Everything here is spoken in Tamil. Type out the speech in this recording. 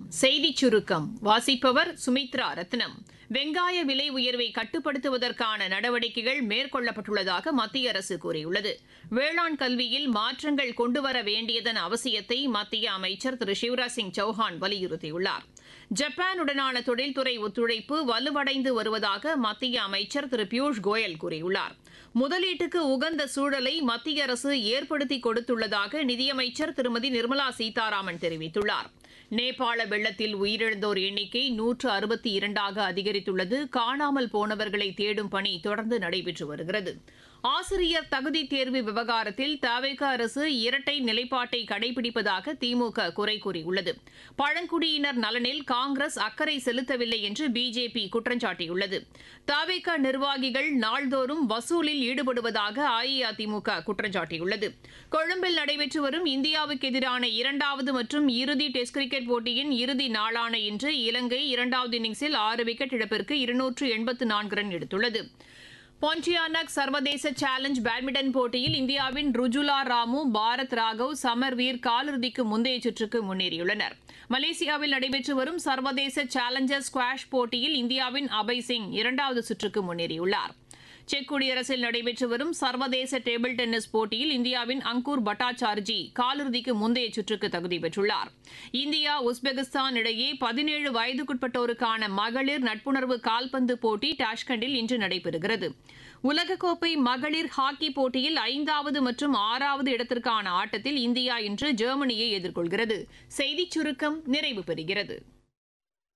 செய்திச் சுருக்கம் வாசிப்பவர் சுமித்ரா ரத்னம் வெங்காய விலை உயர்வை கட்டுப்படுத்துவதற்கான நடவடிக்கைகள் மேற்கொள்ளப்பட்டுள்ளதாக மத்திய அரசு கூறியுள்ளது வேளாண் கல்வியில் மாற்றங்கள் கொண்டுவர வேண்டியதன் அவசியத்தை மத்திய அமைச்சர் திரு சிவராஜ் சிங் சௌஹான் வலியுறுத்தியுள்ளார் ஜப்பானுடனான தொழில்துறை ஒத்துழைப்பு வலுவடைந்து வருவதாக மத்திய அமைச்சர் திரு பியூஷ் கோயல் கூறியுள்ளார் முதலீட்டுக்கு உகந்த சூழலை மத்திய அரசு ஏற்படுத்தி கொடுத்துள்ளதாக நிதியமைச்சர் திருமதி நிர்மலா சீதாராமன் தெரிவித்துள்ளார் நேபாள வெள்ளத்தில் உயிரிழந்தோர் எண்ணிக்கை நூற்று அறுபத்தி இரண்டாக அதிகரித்துள்ளது காணாமல் போனவர்களை தேடும் பணி தொடர்ந்து நடைபெற்று வருகிறது ஆசிரியர் தகுதி தேர்வு விவகாரத்தில் தவேக அரசு இரட்டை நிலைப்பாட்டை கடைபிடிப்பதாக திமுக குறை கூறியுள்ளது பழங்குடியினர் நலனில் காங்கிரஸ் அக்கறை செலுத்தவில்லை என்று பிஜேபி குற்றம் சாட்டியுள்ளது தவேக நிர்வாகிகள் நாள்தோறும் வசூலில் ஈடுபடுவதாக அஇஅதிமுக குற்றம் சாட்டியுள்ளது கொழும்பில் நடைபெற்று வரும் இந்தியாவுக்கு எதிரான இரண்டாவது மற்றும் இறுதி டெஸ்ட் கிரிக்கெட் போட்டியின் இறுதி நாளான இன்று இலங்கை இரண்டாவது இன்னிங்ஸில் ஆறு விக்கெட் இழப்பிற்கு இருநூற்று எண்பத்து நான்கு ரன் எடுத்துள்ளது பொன்டியானக் சர்வதேச சேலஞ்ச் பேட்மிண்டன் போட்டியில் இந்தியாவின் ருஜுலா ராமு பாரத் ராகவ் சமர்வீர் காலிறுதிக்கு முந்தைய சுற்றுக்கு முன்னேறியுள்ளனர் மலேசியாவில் நடைபெற்று வரும் சர்வதேச சேலஞ்சர் ஸ்குவாஷ் போட்டியில் இந்தியாவின் அபய் சிங் இரண்டாவது சுற்றுக்கு முன்னேறியுள்ளார் செக் குடியரசில் நடைபெற்று வரும் சர்வதேச டேபிள் டென்னிஸ் போட்டியில் இந்தியாவின் அங்கூர் பட்டாச்சார்ஜி காலிறுதிக்கு முந்தைய சுற்றுக்கு தகுதி பெற்றுள்ளார் இந்தியா உஸ்பெகிஸ்தான் இடையே பதினேழு வயதுக்குட்பட்டோருக்கான மகளிர் நட்புணர்வு கால்பந்து போட்டி டாஷ்கண்டில் இன்று நடைபெறுகிறது உலகக்கோப்பை மகளிர் ஹாக்கி போட்டியில் ஐந்தாவது மற்றும் ஆறாவது இடத்திற்கான ஆட்டத்தில் இந்தியா இன்று ஜெர்மனியை எதிர்கொள்கிறது செய்திச் சுருக்கம் நிறைவு பெறுகிறது